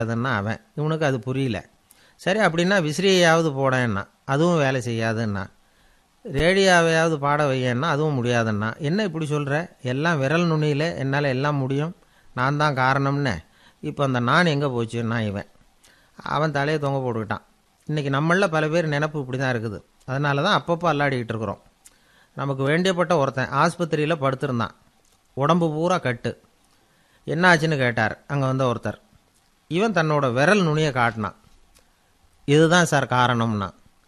அதுன்னா அவன் இவனுக்கு அது புரியல சரி அப்படின்னா விசிறியையாவது போடேன்னா அதுவும் வேலை செய்யாதுன்னா ரேடியோவையாவது பாட வையன்னா அதுவும் முடியாதுன்னா என்ன இப்படி சொல்கிற எல்லாம் விரல் நுனியில் என்னால் எல்லாம் முடியும் நான் தான் காரணம்னு இப்போ அந்த நான் எங்கே போச்சுன்னா இவன் அவன் தலையை தொங்க போட்டுக்கிட்டான் இன்றைக்கி நம்மளில் பல பேர் நினப்பு இப்படி தான் இருக்குது அதனால தான் அப்பப்போ அல்லாடிக்கிட்டு இருக்கிறோம் நமக்கு வேண்டியப்பட்ட ஒருத்தன் ஆஸ்பத்திரியில் படுத்திருந்தான் உடம்பு பூரா கட்டு என்ன ஆச்சுன்னு கேட்டார் அங்கே வந்த ஒருத்தர் இவன் தன்னோட விரல் நுனியை காட்டினான் இதுதான் சார் காரணம்னா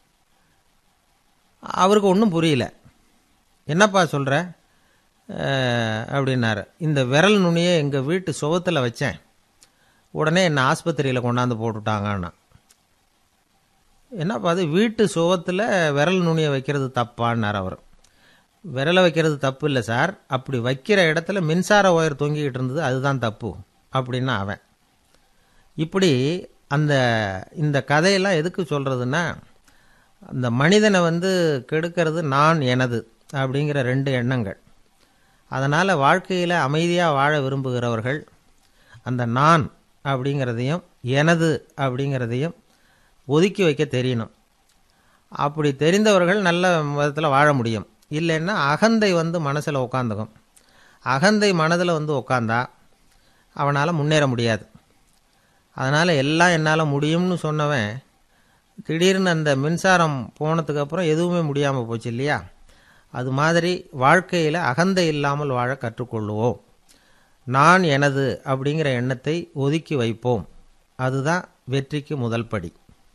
அவருக்கு ஒன்றும் புரியல என்னப்பா சொல்கிற அப்படின்னாரு இந்த விரல் நுனியை எங்கள் வீட்டு சுவத்தில் வச்சேன் உடனே என்னை ஆஸ்பத்திரியில் கொண்டாந்து போட்டுட்டாங்கன்னா என்னப்பா அது வீட்டு சுவத்தில் விரல் நுனியை வைக்கிறது தப்பான்னார் அவர் விரலை வைக்கிறது தப்பு இல்லை சார் அப்படி வைக்கிற இடத்துல மின்சார ஒயர் தொங்கிக்கிட்டு இருந்தது அதுதான் தப்பு அப்படின்னா அவன் இப்படி அந்த இந்த கதையெல்லாம் எதுக்கு சொல்கிறதுன்னா அந்த மனிதனை வந்து கெடுக்கிறது நான் எனது அப்படிங்கிற ரெண்டு எண்ணங்கள் அதனால் வாழ்க்கையில் அமைதியாக வாழ விரும்புகிறவர்கள் அந்த நான் அப்படிங்கிறதையும் எனது அப்படிங்கிறதையும் ஒதுக்கி வைக்க தெரியணும் அப்படி தெரிந்தவர்கள் நல்ல விதத்தில் வாழ முடியும் இல்லைன்னா அகந்தை வந்து மனசில் உட்காந்துக்கும் அகந்தை மனதில் வந்து உட்காந்தா அவனால் முன்னேற முடியாது அதனால் எல்லாம் என்னால் முடியும்னு சொன்னவன் திடீர்னு அந்த மின்சாரம் போனதுக்கு அப்புறம் எதுவுமே முடியாமல் போச்சு இல்லையா அது மாதிரி வாழ்க்கையில் அகந்தை இல்லாமல் வாழ கற்றுக்கொள்ளுவோம் நான் எனது அப்படிங்கிற எண்ணத்தை ஒதுக்கி வைப்போம் அதுதான் வெற்றிக்கு முதல் படி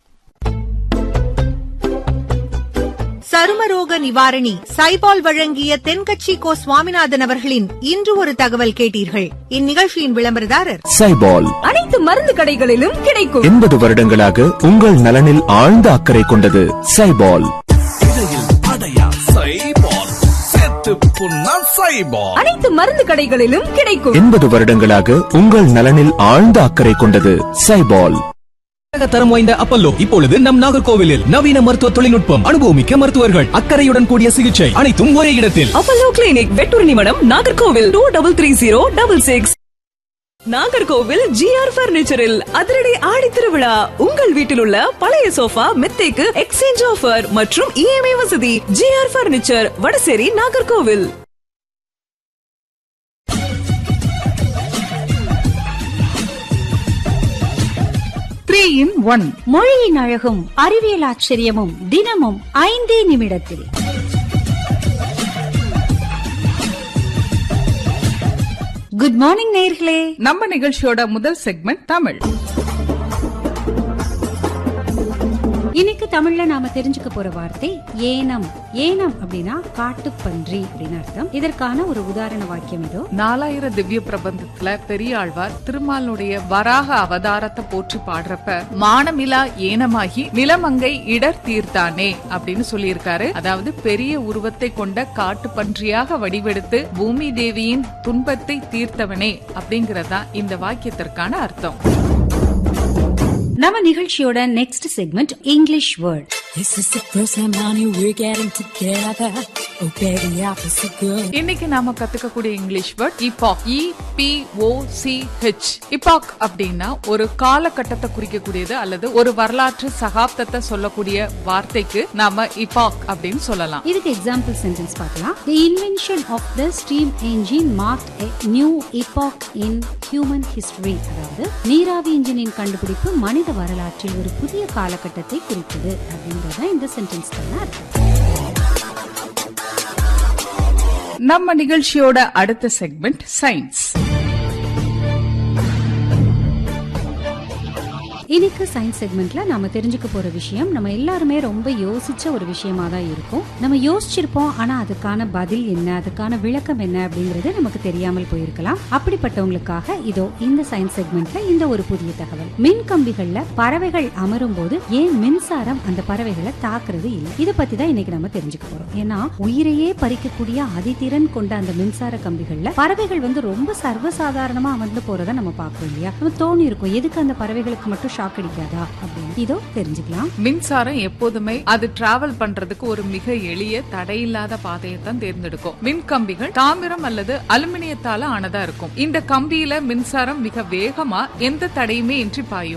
சருமரோக நிவாரணி சைபால் வழங்கிய தென்கட்சி கோ சுவாமிநாதன் அவர்களின் இன்று ஒரு தகவல் கேட்டீர்கள் இந்நிகழ்ச்சியின் விளம்பரதாரர் சைபால் அனைத்து மருந்து கடைகளிலும் கிடைக்கும் எண்பது வருடங்களாக உங்கள் நலனில் ஆழ்ந்த அக்கறை கொண்டது சைபால் அனைத்து மருந்து கடைகளிலும் கிடைக்கும் எண்பது வருடங்களாக உங்கள் நலனில் ஆழ்ந்த அக்கறை கொண்டது சைபால் உலக தரம் வாய்ந்த அப்பல்லோ இப்பொழுது நம் நாகர்கோவிலில் நவீன மருத்துவ தொழில்நுட்பம் அனுபவமிக்க மருத்துவர்கள் அக்கறையுடன் கூடிய சிகிச்சை அனைத்தும் ஒரே இடத்தில் Apollo clinic Vettoornimadam Nagercoil two double three zero double six Nagercoil GR பர்னிச்சரில் அதிரடி ஆடி திருவிழா உங்கள் வீட்டில் உள்ள பழைய சோஃபா மெத்தைக்கு எக்ஸ்சேஞ்ச் ஆஃபர் மற்றும் இஎம்ஐ வசதி GR furniture Vadasery Nagercoil three in one மொழியின் அழகும் அறிவியல் ஆச்சரியமும் தினமும் ஐந்தே நிமிடத்தில் குட் மார்னிங் நேர்களே நம்ம நிகழ்ச்சியோட முதல் செக்மெண்ட் தமிழ் இன்னைக்கு தமிழ்ல நாம தெரிஞ்சுக்க போற வார்த்தை ஏனம் ஏனம் அப்படின்னா காட்டுப்பன்றி அப்படின்னு அர்த்தம் இதற்கான ஒரு உதாரண வாக்கியம் இதோ நாலாயிர திவ்ய பிரபந்தத்துல பெரியாழ்வார் திருமாலுடைய வராக அவதாரத்தை போற்றி பாடுறப்ப மானமிலா ஏனமாகி நிலமங்கை இடர் தீர்த்தானே அப்படின்னு சொல்லியிருக்காரு அதாவது பெரிய உருவத்தை கொண்ட காட்டு பன்றியாக வடிவெடுத்து பூமி தேவியின் துன்பத்தை தீர்த்தவனே அப்படிங்கறதா இந்த வாக்கியத்திற்கான அர்த்தம் நம்ம நிகழ்ச்சியோட next segment English word This is the first time, honey, we're getting together. Oh, baby, I feel so good. இன்னைக்கு நாம கத்துக்கக்கூடிய English word epoch E P O C H epoch அப்படின்னா ஒரு காலகட்டத்தை குறிக்கக்கூடியது அல்லது ஒரு வரலாற்று சகாப்தத்தை சொல்லக்கூடிய வார்த்தைக்கு நாம இபாக் அப்படின்னு சொல்லலாம் இதுக்கு எக்ஸாம்பிள் சென்டென்ஸ் பார்க்கலாம் the invention of the steam engine mark a new epoch in human history அதாவது நீராவி இன்ஜினின் கண்டுபிடிப்பு மனித வரலாற்றில் ஒரு புதிய காலகட்டத்தை குறித்தது அப்படின்றத இந்த சென்டென்ஸ்க்கான அர்த்தம் நம்ம நிகழ்ச்சியோட அடுத்த செக்மெண்ட் சயின்ஸ் இன்னைக்கு சயின்ஸ் செக்மெண்ட்ல நாம தெரிஞ்சுக்க போற விஷயம் நம்ம எல்லாருமே ரொம்ப யோசிச்ச ஒரு விஷயமா தான் இருக்கும் நம்ம யோசிச்சிருப்போம் ஆனா அதுக்கான பதில் என்ன அதுக்கான விளக்கம் என்ன அப்படிங்கறது நமக்கு தெரியாமல் போயிருக்கலாம் அப்படிப்பட்டவங்களுக்காக இதோ இந்த சயின்ஸ் செக்மெண்ட்ல இந்த ஒரு புதிய தகவல் மின் கம்பிகள்ல பறவைகள் அமரும் போது ஏன் மின்சாரம் அந்த பறவைகளை தாக்குறது இல்லை இதை பத்தி தான் இன்னைக்கு நம்ம தெரிஞ்சுக்க போறோம் ஏன்னா உயிரையே பறிக்கக்கூடிய அதிதிறன் கொண்ட அந்த மின்சார கம்பிகள்ல பறவைகள் வந்து ரொம்ப சர்வசாதாரணமா அமர்ந்து போறதை நம்ம பார்க்கிறோம் இல்லையா நம்ம தோணி இருக்கும் எதுக்கு அந்த பறவைகளுக்கு மட்டும் ஷாக் ஷாக் அடிக்காதா அப்படின்னு இதோ தெரிஞ்சுக்கலாம் மின்சாரம் எப்போதுமே அது டிராவல் பண்றதுக்கு ஒரு மிக எளிய தடையில்லாத பாதையை தான் தேர்ந்தெடுக்கும் மின் கம்பிகள் தாமிரம் அல்லது அலுமினியத்தால ஆனதா இருக்கும் இந்த கம்பியில மின்சாரம் மிக வேகமா எந்த தடையுமே இன்றி பாயும்